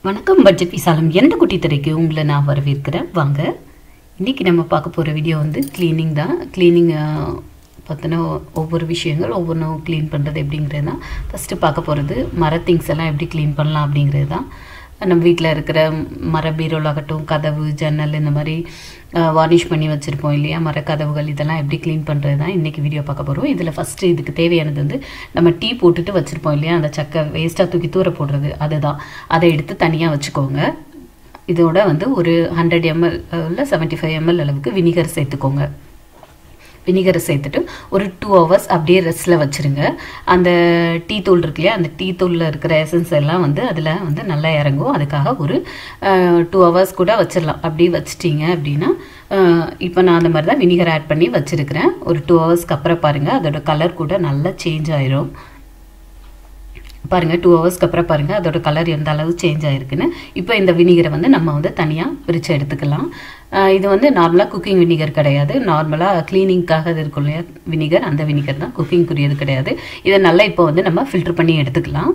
வணக்கம் பட்ஜெட் விசாலம் எந்த குட்டி திரைக்கு உங்களை நான் வரவேற்கிறேன் வாங்க இன்றைக்கி நம்ம பார்க்க போகிற வீடியோ வந்து க்ளீனிங் தான் க்ளீனிங் பார்த்தினா ஒவ்வொரு விஷயங்கள் ஒவ்வொன்றும் க்ளீன் பண்ணுறது எப்படிங்கிறது தான் ஃபஸ்ட்டு பார்க்க போகிறது மர திங்ஸ் எல்லாம் எப்படி க்ளீன் பண்ணலாம் அப்படிங்கிறது தான் நம்ம வீட்டில் இருக்கிற மர பீரோல் ஆகட்டும் கதவு ஜன்னல் இந்த மாதிரி வார்னிஷ் பண்ணி வச்சுருப்போம் இல்லையா மர கதவுகள் இதெல்லாம் எப்படி க்ளீன் பண்ணுறது தான் இன்றைக்கி வீடியோ பார்க்க போகிறோம் இதில் ஃபஸ்ட்டு இதுக்கு தேவையானது வந்து நம்ம டீ போட்டுட்டு வச்சுருப்போம் இல்லையா அந்த சக்கை வேஸ்ட்டாக தூக்கி தூர போடுறது அதுதான் அதை எடுத்து தனியாக வச்சுக்கோங்க இதோட வந்து ஒரு ஹண்ட்ரட் எம்எல் இல்லை செவன்ட்டி ஃபைவ் எம்எல் அளவுக்கு வினிகர் சேர்த்துக்கோங்க வினிகரை சேர்த்துட்டு ஒரு டூ ஹவர்ஸ் அப்படியே ரெஸ்ட்டில் வச்சுருங்க அந்த டீ தூள் இருக்கு இல்லையா அந்த டீ தூளில் இருக்கிற எசன்ஸ் எல்லாம் வந்து அதில் வந்து நல்லா இறங்கும் அதுக்காக ஒரு டூ ஹவர்ஸ் கூட வச்சிடலாம் அப்படி வச்சிட்டிங்க அப்படின்னா இப்போ நான் அந்த மாதிரி தான் வினிகர் ஆட் பண்ணி வச்சுருக்கிறேன் ஒரு டூ ஹவர்ஸ்க்கு அப்புறம் பாருங்கள் அதோட கலர் கூட நல்லா சேஞ்ச் ஆயிரும் பாருங்கள் டூ ஹவர்ஸ்க்கு அப்புறம் பாருங்கள் அதோட கலர் எந்த அளவு சேஞ்ச் ஆகிருக்குன்னு இப்போ இந்த வினிகரை வந்து நம்ம வந்து தனியாக பிரித்து எடுத்துக்கலாம் இது வந்து நார்மலாக குக்கிங் வினிகர் கிடையாது நார்மலாக க்ளீனிங்காக இது இருக்கும் இல்லையா வினிகர் அந்த வினிகர் தான் குக்கிங்குரியது கிடையாது இதை நல்லா இப்போ வந்து நம்ம ஃபில்டர் பண்ணி எடுத்துக்கலாம்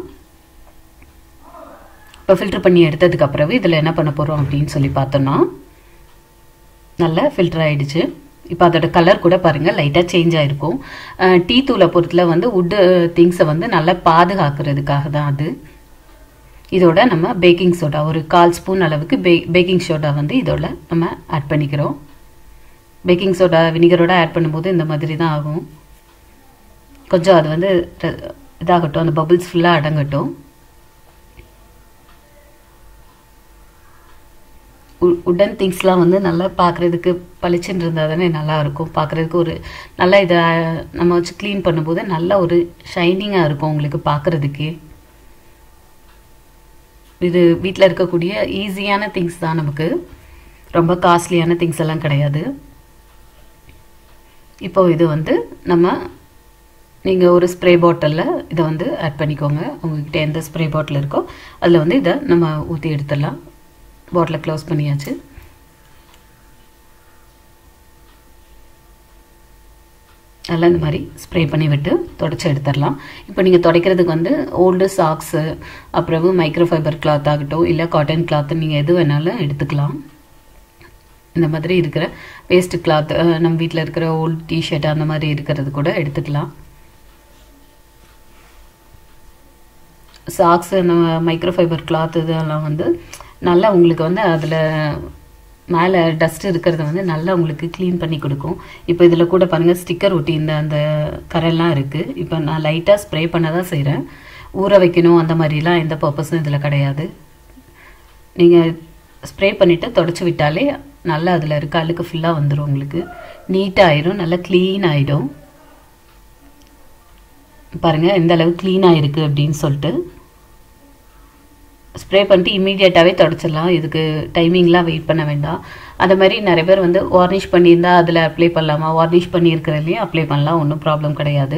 இப்போ ஃபில்டர் பண்ணி எடுத்ததுக்கு அப்புறம் இதில் என்ன பண்ண போகிறோம் அப்படின்னு சொல்லி பார்த்தோம்னா நல்லா ஃபில்டர் ஆகிடுச்சு இப்போ அதோட கலர் கூட பாருங்கள் லைட்டாக சேஞ்ச் ஆகிருக்கும் டீ தூளை பொறுத்தில் வந்து உட்டு திங்ஸை வந்து நல்லா பாதுகாக்கிறதுக்காக தான் அது இதோட நம்ம பேக்கிங் சோடா ஒரு கால் ஸ்பூன் அளவுக்கு பே பேக்கிங் சோடா வந்து இதோட நம்ம ஆட் பண்ணிக்கிறோம் பேக்கிங் சோடா வினிகரோட ஆட் பண்ணும்போது இந்த மாதிரி தான் ஆகும் கொஞ்சம் அது வந்து இதாகட்டும் அந்த பபுள்ஸ் ஃபுல்லாக அடங்கட்டும் உடன் திங்ஸ்லாம் வந்து நல்லா பார்க்குறதுக்கு பளிச்சுன்னு இருந்தால் தானே நல்லாயிருக்கும் பார்க்குறதுக்கு ஒரு நல்லா இதை நம்ம வச்சு க்ளீன் பண்ணும்போது நல்ல ஒரு ஷைனிங்காக இருக்கும் உங்களுக்கு பார்க்குறதுக்கே இது வீட்டில் இருக்கக்கூடிய ஈஸியான திங்ஸ் தான் நமக்கு ரொம்ப காஸ்ட்லியான திங்ஸ் எல்லாம் கிடையாது இப்போ இது வந்து நம்ம நீங்கள் ஒரு ஸ்ப்ரே பாட்டிலில் இதை வந்து ஆட் பண்ணிக்கோங்க உங்கள்கிட்ட எந்த ஸ்ப்ரே பாட்டில் இருக்கோ அதில் வந்து இதை நம்ம ஊற்றி எடுத்துடலாம் பாட்டிலை க்ளோஸ் பண்ணியாச்சு நல்லா இந்த மாதிரி ஸ்ப்ரே பண்ணி விட்டு தொடச்சி எடுத்துடலாம் இப்போ நீங்கள் துடைக்கிறதுக்கு வந்து ஓல்டு சாக்ஸு அப்புறம் மைக்ரோ ஃபைபர் கிளாத் ஆகட்டும் இல்லை காட்டன் கிளாத்து நீங்கள் எது வேணாலும் எடுத்துக்கலாம் இந்த மாதிரி இருக்கிற வேஸ்ட் கிளாத் நம்ம வீட்டில் இருக்கிற ஓல்டு டிஷர்ட் அந்த மாதிரி இருக்கிறது கூட எடுத்துக்கலாம் சாக்ஸு அந்த மைக்ரோ ஃபைபர் கிளாத் இதெல்லாம் வந்து நல்லா உங்களுக்கு வந்து அதில் மேலே டஸ்ட் இருக்கிறத வந்து நல்லா உங்களுக்கு க்ளீன் பண்ணி கொடுக்கும் இப்போ இதில் கூட பாருங்கள் ஸ்டிக்கர் ஒட்டி இந்த அந்த கரெல்லாம் இருக்குது இப்போ நான் லைட்டாக ஸ்ப்ரே பண்ண தான் செய்கிறேன் ஊற வைக்கணும் அந்த மாதிரிலாம் எந்த பர்பஸும் இதில் கிடையாது நீங்கள் ஸ்ப்ரே பண்ணிவிட்டு தொடச்சி விட்டாலே நல்லா அதில் இருக்க அழுக்கு ஃபுல்லாக வந்துடும் உங்களுக்கு நீட்டாக ஆயிரும் நல்லா க்ளீன் ஆகிடும் பாருங்கள் எந்த அளவு க்ளீன் ஆகிருக்கு அப்படின்னு சொல்லிட்டு ஸ்ப்ரே பண்ணிட்டு இமீடியட்டாகவே தொடச்சிடலாம் இதுக்கு டைமிங்லாம் வெயிட் பண்ண வேண்டாம் அந்த மாதிரி நிறைய பேர் வந்து வார்னிஷ் பண்ணியிருந்தா அதில் அப்ளை பண்ணலாமா வார்னிஷ் பண்ணியிருக்கிறதுலையும் அப்ளை பண்ணலாம் ஒன்றும் ப்ராப்ளம் கிடையாது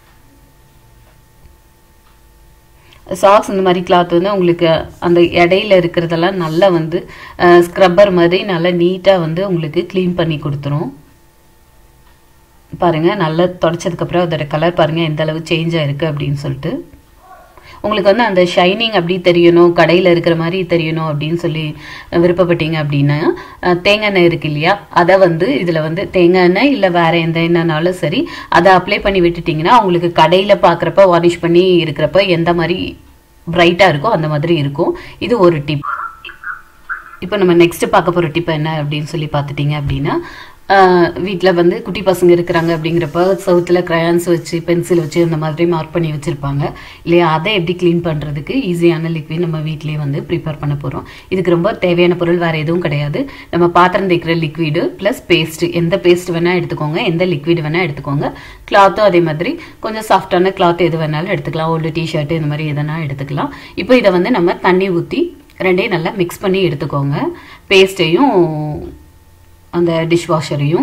சாக்ஸ் இந்த மாதிரி கிளாத் வந்து உங்களுக்கு அந்த இடையில இருக்கிறதெல்லாம் நல்லா வந்து ஸ்க்ரப்பர் மாதிரி நல்லா நீட்டாக வந்து உங்களுக்கு க்ளீன் பண்ணி கொடுத்துரும் பாருங்கள் நல்லா தொடச்சதுக்கப்புறம் அதோட கலர் பாருங்கள் எந்த அளவு சேஞ்ச் ஆயிருக்கு அப்படின்னு சொல்லிட்டு உங்களுக்கு வந்து அந்த ஷைனிங் அப்படி தெரியணும் கடையில் இருக்கிற மாதிரி தெரியணும் அப்படின்னு சொல்லி விருப்பப்பட்டீங்க அப்படின்னா தேங்காய் எண்ணெய் இருக்கு இல்லையா அதை வந்து இதில் வந்து தேங்காய் எண்ணெய் இல்லை வேற எந்த எண்ணெய்னாலும் சரி அதை அப்ளை பண்ணி விட்டுட்டிங்கன்னா உங்களுக்கு கடையில் பார்க்குறப்ப வார்னிஷ் பண்ணி இருக்கிறப்ப எந்த மாதிரி பிரைட்டாக இருக்கோ அந்த மாதிரி இருக்கும் இது ஒரு டிப் இப்போ நம்ம நெக்ஸ்ட் பார்க்க போகிற டிப் என்ன அப்படின்னு சொல்லி பார்த்துட்டிங்க அப்படின்னா வீட்டில் வந்து குட்டி பசங்க இருக்கிறாங்க அப்படிங்கிறப்ப சவுத்தில் க்ரையான்ஸ் வச்சு பென்சில் வச்சு இந்த மாதிரி மார்க் பண்ணி வச்சுருப்பாங்க இல்லையா அதை எப்படி க்ளீன் பண்ணுறதுக்கு ஈஸியான லிக்விட் நம்ம வீட்லேயே வந்து ப்ரிப்பேர் பண்ண போகிறோம் இதுக்கு ரொம்ப தேவையான பொருள் வேறு எதுவும் கிடையாது நம்ம பாத்திரம் தேய்க்கிற லிக்விடு ப்ளஸ் பேஸ்ட்டு எந்த பேஸ்ட் வேணால் எடுத்துக்கோங்க எந்த லிக்விட் வேணால் எடுத்துக்கோங்க கிளாத்தும் அதே மாதிரி கொஞ்சம் சாஃப்டான கிளாத் எது வேணாலும் எடுத்துக்கலாம் ஓல்டு டிஷர்ட் இந்த மாதிரி எதனா எடுத்துக்கலாம் இப்போ இதை வந்து நம்ம தண்ணி ஊற்றி ரெண்டையும் நல்லா மிக்ஸ் பண்ணி எடுத்துக்கோங்க பேஸ்ட்டையும் அந்த டிஷ் வாஷரையும்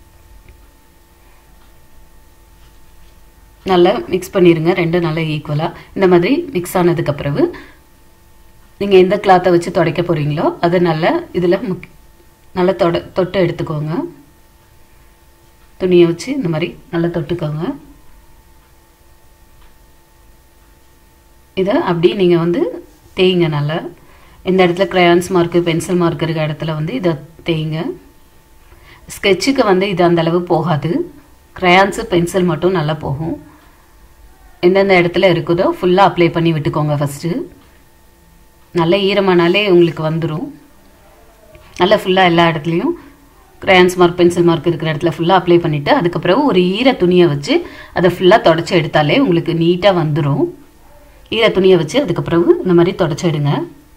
நல்லா மிக்ஸ் பண்ணிடுங்க ரெண்டும் நல்லா ஈக்குவலாக இந்த மாதிரி மிக்ஸ் ஆனதுக்கு பிறகு நீங்கள் எந்த கிளாத்தை வச்சு துடைக்க போகிறீங்களோ அதை நல்லா இதில் முக் நல்லா தொட தொட்டு எடுத்துக்கோங்க துணியை வச்சு இந்த மாதிரி நல்லா தொட்டுக்கோங்க இதை அப்படியே நீங்கள் வந்து தேய்ங்க நல்லா இந்த இடத்துல க்ரையான்ஸ் மார்க்கு பென்சில் மார்க் இருக்க இடத்துல வந்து இதை தேய்ங்க ஸ்கெட்சுக்கு வந்து இது அந்த அளவு போகாது க்ரையான்ஸு பென்சில் மட்டும் நல்லா போகும் எந்தெந்த இடத்துல இருக்குதோ ஃபுல்லாக அப்ளை பண்ணி விட்டுக்கோங்க ஃபஸ்ட்டு நல்ல ஈரமானாலே உங்களுக்கு வந்துடும் நல்லா ஃபுல்லாக எல்லா இடத்துலையும் க்ரையான்ஸ் மார்க் பென்சில் மார்க் இருக்கிற இடத்துல ஃபுல்லாக அப்ளை பண்ணிவிட்டு அதுக்கப்புறம் ஒரு ஈர துணியை வச்சு அதை ஃபுல்லாக தொடச்சி எடுத்தாலே உங்களுக்கு நீட்டாக வந்துடும் ஈர துணியை வச்சு அதுக்கப்புறம் இந்த மாதிரி தொடச்சி எடுங்க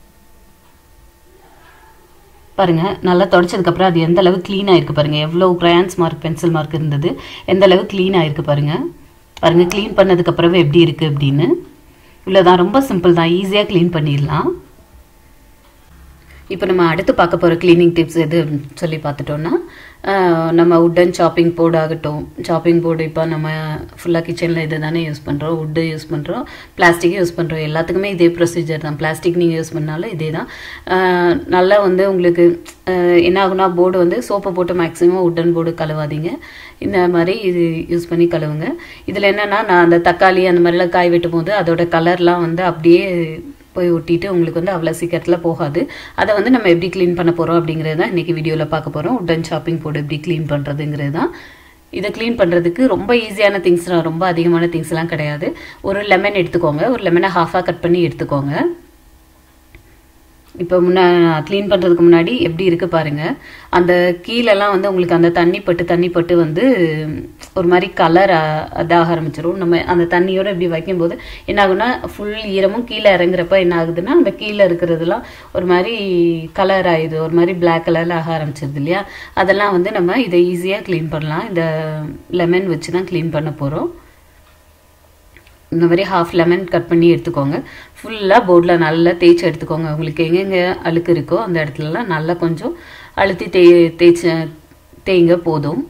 பாருங்க நல்லா தொடச்சதுக்கப்புறம் அது எந்த அளவு க்ளீன் ஆயிருக்கு பாருங்க எவ்வளோ க்ரையான்ஸ் மார்க் பென்சில் மார்க் இருந்தது எந்த அளவு க்ளீன் ஆயிருக்கு பாருங்க பாருங்க க்ளீன் பண்ணதுக்கு அப்புறம் எப்படி இருக்கு அப்படின்னு இவ்வளோதான் ரொம்ப சிம்பிள் தான் ஈஸியாக க்ளீன் பண்ணிடலாம் இப்போ நம்ம அடுத்து பார்க்க போகிற க்ளீனிங் டிப்ஸ் எது சொல்லி பார்த்துட்டோம்னா நம்ம உட்டன் சாப்பிங் போர்டு ஆகட்டும் சாப்பிங் போர்டு இப்போ நம்ம ஃபுல்லாக கிச்சனில் இது தானே யூஸ் பண்ணுறோம் உட்டு யூஸ் பண்ணுறோம் பிளாஸ்டிக் யூஸ் பண்ணுறோம் எல்லாத்துக்குமே இதே ப்ரொசீஜர் தான் பிளாஸ்டிக் நீங்கள் யூஸ் பண்ணாலும் இதே தான் நல்லா வந்து உங்களுக்கு என்ன ஆகுனா போர்டு வந்து சோப்பை போட்டு மேக்ஸிமம் உட்டன் போர்டு கழுவாதீங்க இந்த மாதிரி இது யூஸ் பண்ணி கழுவுங்க இதில் என்னென்னா நான் அந்த தக்காளி அந்த மாதிரிலாம் காய் வெட்டும் போது அதோட கலர்லாம் வந்து அப்படியே போய் ஒட்டிட்டு உங்களுக்கு வந்து அவ்வளோ சீக்கிரத்தில் போகாது அதை வந்து நம்ம எப்படி க்ளீன் பண்ண போகிறோம் அப்படிங்கிறது தான் இன்றைக்கி வீடியோவில் பார்க்க போகிறோம் உடன் ஷாப்பிங் போர்டு எப்படி க்ளீன் பண்ணுறதுங்கிறது தான் இதை க்ளீன் பண்ணுறதுக்கு ரொம்ப ஈஸியான திங்ஸ் ரொம்ப அதிகமான திங்ஸ்லாம் கிடையாது ஒரு லெமன் எடுத்துக்கோங்க ஒரு லெமனை ஹாஃபாக கட் பண்ணி எடுத்துக்கோங்க இப்போ முன்ன க்ளீன் பண்ணுறதுக்கு முன்னாடி எப்படி இருக்குது பாருங்கள் அந்த கீழெல்லாம் வந்து உங்களுக்கு அந்த தண்ணி பட்டு தண்ணி பட்டு வந்து ஒரு மாதிரி கலர் அதாக ஆரம்பிச்சிடும் நம்ம அந்த தண்ணியோடு இப்படி வைக்கும்போது என்ன ஆகுனா ஃபுல் ஈரமும் கீழே இறங்குறப்ப என்ன ஆகுதுன்னா அந்த கீழே இருக்கிறதுலாம் ஒரு மாதிரி கலர் ஆயிடுது ஒரு மாதிரி பிளாக் கலரில் ஆக ஆரம்பிச்சிருது இல்லையா அதெல்லாம் வந்து நம்ம இதை ஈஸியாக க்ளீன் பண்ணலாம் இந்த லெமன் வச்சு தான் க்ளீன் பண்ண போகிறோம் இந்த மாதிரி ஹாஃப் லெமன் கட் பண்ணி எடுத்துக்கோங்க ஃபுல்லாக போர்டில் நல்லா தேய்ச்சி எடுத்துக்கோங்க உங்களுக்கு எங்கெங்கே அழுக்கு இருக்கோ அந்த இடத்துலலாம் நல்லா கொஞ்சம் அழுத்தி தேய் தேய்ச்சி தேய்ங்க போதும்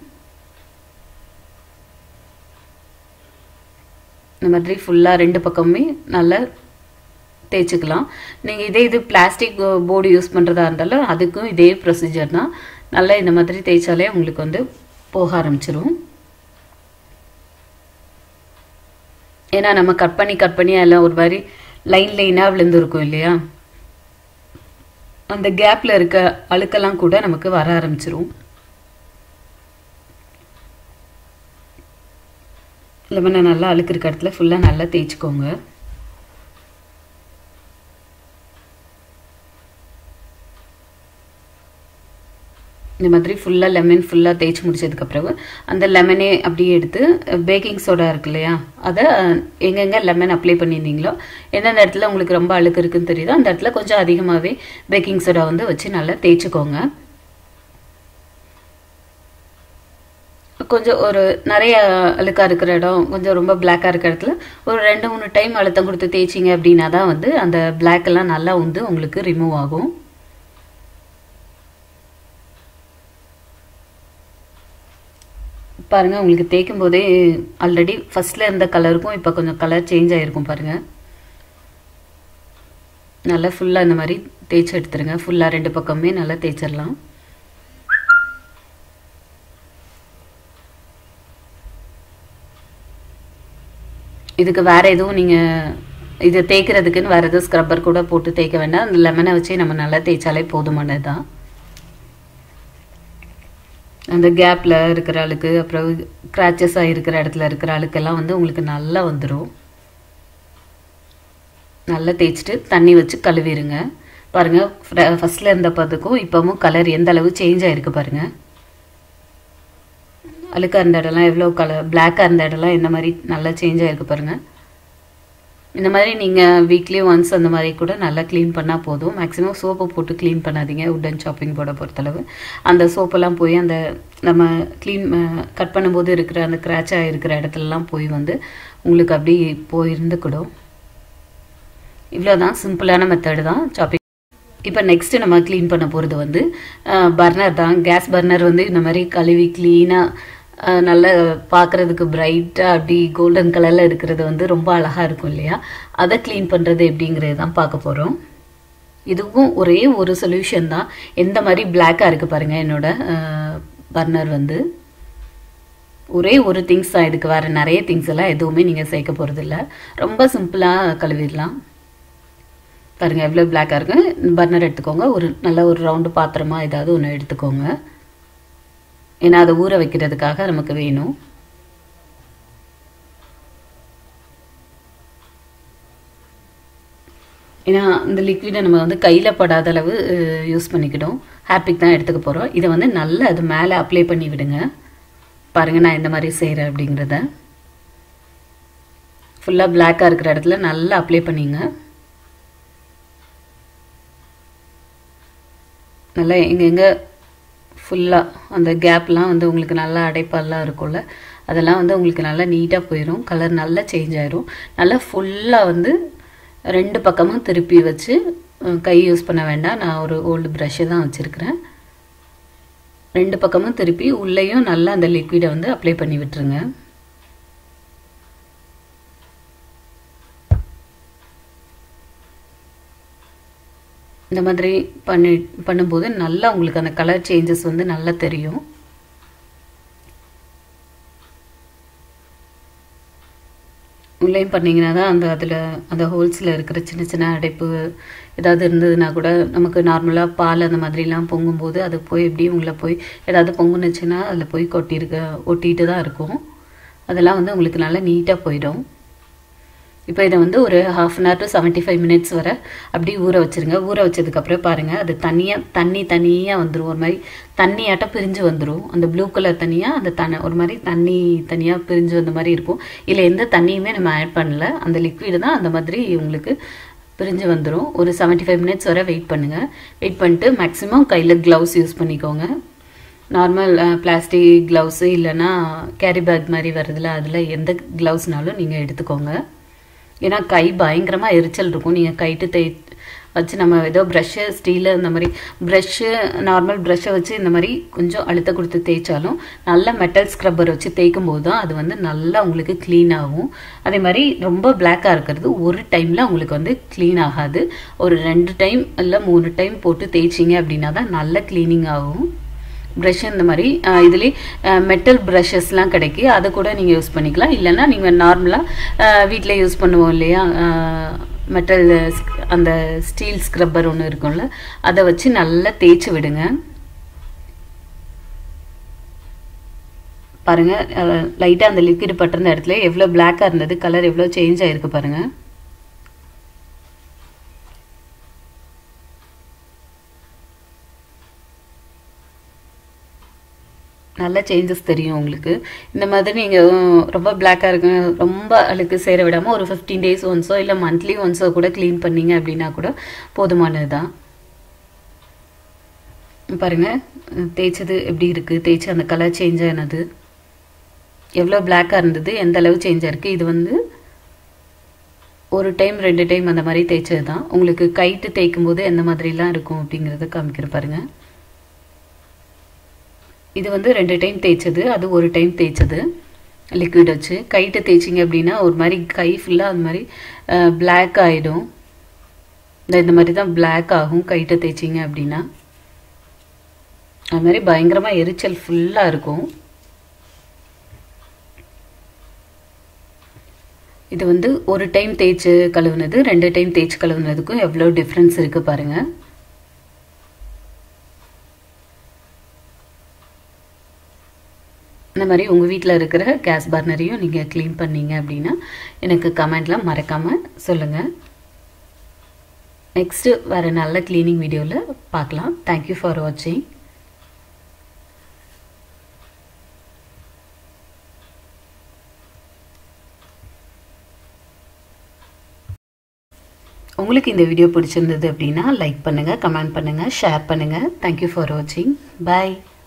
இந்த மாதிரி ஃபுல்லாக ரெண்டு பக்கமுமே நல்லா தேய்ச்சிக்கலாம் நீங்கள் இதே இது பிளாஸ்டிக் போர்டு யூஸ் பண்ணுறதா இருந்தாலும் அதுக்கும் இதே ப்ரொசீஜர் தான் நல்லா இந்த மாதிரி தேய்ச்சாலே உங்களுக்கு வந்து போக ஆரம்பிச்சிரும் ஏன்னா நம்ம கட் பண்ணி கட் பண்ணி எல்லாம் ஒரு மாதிரி லைன் லைனாக விழுந்துருக்கும் இல்லையா அந்த கேப்பில் இருக்க அழுக்கெல்லாம் கூட நமக்கு வர ஆரம்பிச்சிரும் லெமனை நல்லா அழுக்கு இருக்க இடத்துல ஃபுல்லாக நல்லா தேய்ச்சிக்கோங்க இந்த மாதிரி ஃபுல்லாக லெமன் ஃபுல்லாக தேய்ச்சி முடிச்சதுக்கப்புறம் அந்த லெமனே அப்படியே எடுத்து பேக்கிங் சோடா இருக்கு இல்லையா அதை எங்கெங்கே லெமன் அப்ளை பண்ணியிருந்தீங்களோ எந்தெந்த இடத்துல உங்களுக்கு ரொம்ப அழுக்கு இருக்குன்னு தெரியுதோ அந்த இடத்துல கொஞ்சம் அதிகமாகவே பேக்கிங் சோடா வந்து வச்சு நல்லா தேய்ச்சிக்கோங்க கொஞ்சம் ஒரு நிறைய அழுக்காக இருக்கிற இடம் கொஞ்சம் ரொம்ப பிளாக்காக இருக்கிற இடத்துல ஒரு ரெண்டு மூணு டைம் அழுத்தம் கொடுத்து தேய்ச்சிங்க அப்படின்னா தான் வந்து அந்த பிளாக் எல்லாம் நல்லா வந்து உங்களுக்கு ரிமூவ் ஆகும் பாருங்கள் உங்களுக்கு தேய்க்கும் போதே ஆல்ரெடி ஃபஸ்ட்டில் இருந்த கலருக்கும் இப்போ கொஞ்சம் கலர் சேஞ்ச் ஆகிருக்கும் பாருங்கள் நல்லா ஃபுல்லாக இந்த மாதிரி தேய்ச்சி எடுத்துருங்க ஃபுல்லாக ரெண்டு பக்கமே நல்லா தேய்ச்சிடலாம் இதுக்கு வேறு எதுவும் நீங்கள் இதை தேய்க்கிறதுக்குன்னு வேறு எதுவும் ஸ்க்ரப்பர் கூட போட்டு தேய்க்க வேண்டாம் அந்த லெமனை வச்சு நம்ம நல்லா தேய்ச்சாலே போதுமானது தான் அந்த கேப்பில் இருக்கிற அழுக்கு அப்புறம் கிராச்சஸாக இருக்கிற இடத்துல இருக்கிற அழுக்கெல்லாம் வந்து உங்களுக்கு நல்லா வந்துடும் நல்லா தேய்ச்சிட்டு தண்ணி வச்சு கழுவிடுங்க பாருங்கள் ஃபஸ்ட்டில் இருந்த பதுக்கும் இப்போவும் கலர் எந்த அளவு சேஞ்ச் ஆகிருக்கு பாருங்கள் அழுக்காக இருந்த இடம்லாம் எவ்வளோ கலர் பிளாக்காக இருந்த இடம்லாம் எந்த மாதிரி நல்லா சேஞ்ச் ஆகிருக்கு பாருங்கள் இந்த மாதிரி நீங்கள் வீக்லி ஒன்ஸ் அந்த மாதிரி கூட நல்லா க்ளீன் பண்ணால் போதும் மேக்ஸிமம் சோப்பை போட்டு க்ளீன் பண்ணாதீங்க உட்டன் ஷாப்பிங் போர்டை பொறுத்தளவு அந்த சோப்பெல்லாம் போய் அந்த நம்ம க்ளீன் கட் பண்ணும்போது இருக்கிற அந்த கிராச்சாக இருக்கிற இடத்துலலாம் போய் வந்து உங்களுக்கு அப்படி போயிருந்துக்கிடும் இவ்வளோதான் சிம்பிளான மெத்தடு தான் ஷாப்பிங் இப்போ நெக்ஸ்ட்டு நம்ம க்ளீன் பண்ண போகிறது வந்து பர்னர் தான் கேஸ் பர்னர் வந்து இந்த மாதிரி கழுவி க்ளீனாக நல்ல பார்க்குறதுக்கு பிரைட்டாக அப்படி கோல்டன் கலரில் இருக்கிறது வந்து ரொம்ப அழகாக இருக்கும் இல்லையா அதை க்ளீன் பண்ணுறது எப்படிங்கிறது தான் பார்க்க போகிறோம் இதுவும் ஒரே ஒரு சொல்யூஷன் தான் எந்த மாதிரி பிளாக்காக இருக்குது பாருங்கள் என்னோட பர்னர் வந்து ஒரே ஒரு திங்ஸ் தான் இதுக்கு வேறு நிறைய திங்ஸ் எல்லாம் எதுவுமே நீங்கள் சேர்க்க போகிறதில்ல ரொம்ப சிம்பிளாக கழுவிடலாம் பாருங்கள் எவ்வளோ பிளாக்காக இருக்கு பர்னர் எடுத்துக்கோங்க ஒரு நல்ல ஒரு ரவுண்டு பாத்திரமா ஏதாவது ஒன்று எடுத்துக்கோங்க ஏன்னா அதை ஊற வைக்கிறதுக்காக நமக்கு வேணும் ஏன்னா இந்த லிக்விடை நம்ம வந்து கையில் படாத அளவு யூஸ் பண்ணிக்கிட்டோம் ஹேப்பிக் தான் எடுத்துக்க போகிறோம் இதை வந்து நல்லா அது மேலே அப்ளை பண்ணி விடுங்க பாருங்கள் நான் எந்த மாதிரி செய்கிறேன் அப்படிங்கிறத ஃபுல்லாக பிளாக்காக இருக்கிற இடத்துல நல்லா அப்ளை பண்ணிங்க நல்லா எங்கெங்கே ஃபுல்லாக அந்த கேப்லாம் வந்து உங்களுக்கு நல்லா அடைப்பாலாம் இருக்கும்ல அதெல்லாம் வந்து உங்களுக்கு நல்லா நீட்டாக போயிடும் கலர் நல்லா சேஞ்ச் ஆயிரும் நல்லா ஃபுல்லாக வந்து ரெண்டு பக்கமும் திருப்பி வச்சு கை யூஸ் பண்ண வேண்டாம் நான் ஒரு ஓல்டு ப்ரஷ்ஷு தான் வச்சுருக்கிறேன் ரெண்டு பக்கமும் திருப்பி உள்ளேயும் நல்லா அந்த லிக்விடை வந்து அப்ளை பண்ணி விட்டுருங்க இந்த மாதிரி பண்ணி பண்ணும்போது நல்லா உங்களுக்கு அந்த கலர் சேஞ்சஸ் வந்து நல்லா தெரியும் உள்ளேயும் பண்ணிங்கன்னா தான் அந்த அதில் அந்த ஹோல்ஸில் இருக்கிற சின்ன சின்ன அடைப்பு ஏதாவது இருந்ததுன்னா கூட நமக்கு நார்மலாக பால் அந்த மாதிரிலாம் பொங்கும்போது அது போய் எப்படி உங்களை போய் ஏதாவது பொங்குனுச்சுன்னா அதில் போய் கொட்டியிருக்க ஒட்டிட்டு தான் இருக்கும் அதெல்லாம் வந்து உங்களுக்கு நல்லா நீட்டாக போயிடும் இப்போ இதை வந்து ஒரு half an hour to seventy five minutes வரை அப்படி ஊற வச்சுருங்க ஊற வச்சதுக்கப்புறம் பாருங்கள் அது தனியாக தண்ணி தனியாக வந்துடும் ஒரு மாதிரி தண்ணியாட்டம் பிரிஞ்சு வந்துடும் அந்த ப்ளூ கலர் தனியாக அந்த தண்ணி ஒரு மாதிரி தண்ணி தனியாக பிரிஞ்சு வந்த மாதிரி இருக்கும் இல்லை எந்த தண்ணியுமே நம்ம ஆட் பண்ணல அந்த லிக்விடு தான் அந்த மாதிரி உங்களுக்கு பிரிஞ்சு வந்துடும் ஒரு செவன்ட்டி ஃபைவ் மினிட்ஸ் வரை வெயிட் பண்ணுங்கள் வெயிட் பண்ணிட்டு மேக்ஸிமம் கையில் க்ளவுஸ் யூஸ் பண்ணிக்கோங்க நார்மல் பிளாஸ்டிக் க்ளவுஸு இல்லைன்னா கேரி பேக் மாதிரி வருதுல அதில் எந்த க்ளவுஸ்னாலும் நீங்கள் எடுத்துக்கோங்க ஏன்னா கை பயங்கரமாக எரிச்சல் இருக்கும் நீங்கள் கைட்டு தேய் வச்சு நம்ம ஏதோ ப்ரஷ்ஷு ஸ்டீலு இந்த மாதிரி ப்ரஷ்ஷு நார்மல் ப்ரஷ்ஷை வச்சு இந்த மாதிரி கொஞ்சம் அழுத்த கொடுத்து தேய்ச்சாலும் நல்ல மெட்டல் ஸ்க்ரப்பர் வச்சு தேய்க்கும் போது தான் அது வந்து நல்லா உங்களுக்கு க்ளீன் ஆகும் அதே மாதிரி ரொம்ப பிளாக்காக இருக்கிறது ஒரு டைமில் உங்களுக்கு வந்து க்ளீன் ஆகாது ஒரு ரெண்டு டைம் இல்லை மூணு டைம் போட்டு தேய்ச்சிங்க அப்படின்னா தான் நல்ல க்ளீனிங் ஆகும் ப்ரஷ் இந்த மாதிரி இதுலேயே மெட்டல் ப்ரஷஸ்லாம் கிடைக்கி அதை கூட நீங்கள் யூஸ் பண்ணிக்கலாம் இல்லைன்னா நீங்கள் நார்மலாக வீட்டில் யூஸ் பண்ணுவோம் இல்லையா மெட்டல் அந்த ஸ்டீல் ஸ்க்ரப்பர் ஒன்று இருக்கும்ல அதை வச்சு நல்லா தேய்ச்சி விடுங்க பாருங்கள் லைட்டாக அந்த லிக்விட் பட்டிருந்த இடத்துல எவ்வளோ பிளாக்காக இருந்தது கலர் எவ்வளோ சேஞ்ச் ஆகிருக்கு பாருங்கள் நல்ல சேஞ்சஸ் தெரியும் உங்களுக்கு இந்த மாதிரி நீங்கள் ரொம்ப பிளாக்காக இருக்கு ரொம்ப அழுக்கு சேர விடாமல் ஒரு ஃபிஃப்டீன் டேஸ் ஒன்ஸோ இல்லை மந்த்லி ஒன்ஸோ கூட க்ளீன் பண்ணீங்க அப்படின்னா கூட போதுமானது தான் பாருங்கள் தேய்ச்சது எப்படி இருக்குது தேய்ச்சி அந்த கலர் சேஞ்ச் ஆனது எவ்வளோ பிளாக்காக இருந்தது எந்த அளவு சேஞ்ச் ஆயிருக்கு இது வந்து ஒரு டைம் ரெண்டு டைம் அந்த மாதிரி தேய்ச்சது தான் உங்களுக்கு கைட்டு தேய்க்கும் போது எந்த மாதிரிலாம் இருக்கும் அப்படிங்கிறத காமிக்கிற பாருங்கள் இது வந்து ரெண்டு டைம் தேய்ச்சது அது ஒரு டைம் தேய்ச்சது லிக்விட் வச்சு கைட்டு தேய்ச்சிங்க அப்படின்னா ஒரு மாதிரி கை ஃபுல்லாக அது மாதிரி பிளாக் ஆகிடும் இந்த இந்த மாதிரி தான் பிளாக் ஆகும் கைட்டு தேய்ச்சிங்க அப்படின்னா அது மாதிரி பயங்கரமாக எரிச்சல் ஃபுல்லாக இருக்கும் இது வந்து ஒரு டைம் தேய்ச்சி கழுவுனது ரெண்டு டைம் தேய்ச்சி கழுவுனதுக்கும் எவ்வளோ டிஃப்ரென்ஸ் இருக்குது பாருங்கள் இந்த மாதிரி உங்கள் வீட்டில் இருக்கிற கேஸ் பர்னரையும் நீங்கள் க்ளீன் பண்ணீங்க அப்படின்னா எனக்கு கமெண்டில் மறக்காமல் சொல்லுங்கள் நெக்ஸ்ட்டு வேறு நல்ல க்ளீனிங் வீடியோவில் பார்க்கலாம் தேங்க்யூ ஃபார் வாட்சிங் உங்களுக்கு இந்த வீடியோ பிடிச்சிருந்தது அப்படின்னா லைக் பண்ணுங்கள் கமெண்ட் பண்ணுங்கள் ஷேர் பண்ணுங்கள் தேங்க்யூ ஃபார் வாட்சிங் பாய்